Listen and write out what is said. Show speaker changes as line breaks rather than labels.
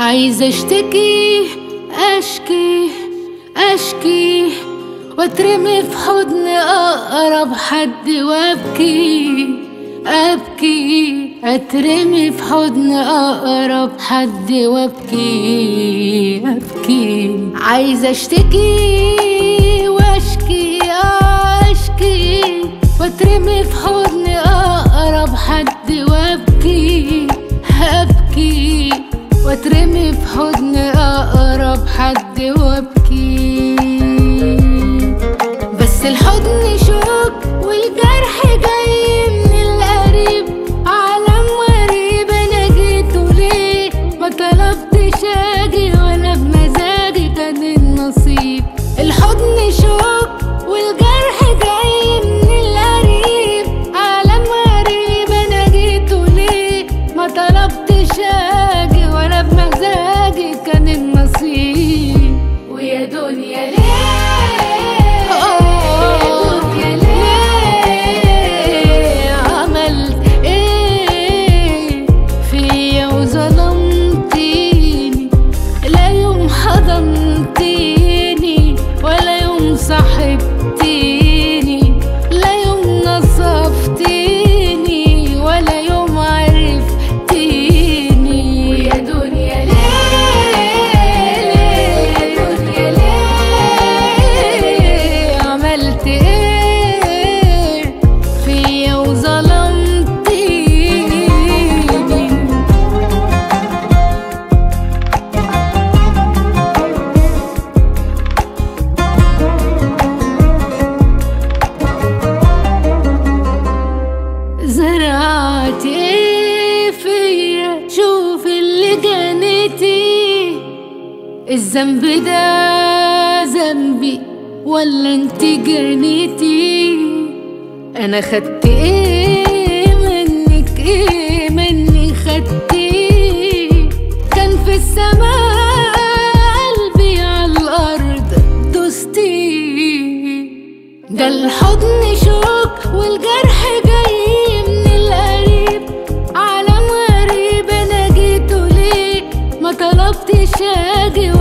عايزة اشتكي اشكي اشكي واترمي في حضن اقرب حد وابكي ابكي اترمي في حضن اقرب حد وابكي ابكي عايزة اشتكي واشكي اشكي واترمي في حضن اقرب حد وابكي هبكي واترمي في حضن اقرب حد وابكي بس الحضن شوك والجرح جاي من القريب عالم غريب انا جيته ليه ما طلبتش اجي ولا بمزاجي كان النصيب الحضن شوك والجرح جاي من القريب عالم غريب انا جيته ليه ما طلبتش اجي ولا بمزاجي كان النصيب ويا دنيا ليه يا ليه عملت ايه فيا وظلمتيني لا يوم حضنتيني ولا يوم صاحبتيني لا يوم نصفتيني ولا يوم عرفتيني ويا دنيا ليه يا دنيا ليه عملت ايه فيا وظلمتيني زرعت ايه فيا شوف اللي جنيتي الذنب ده ذنبي ولا انت جنيتي انا خدت ايه منك ايه مني خدتي كان في السماء قلبي على الارض دوستي ده الحضن شوك والجرح جاي من القريب عالم غريب انا جيته ليه ما طلبتش اجي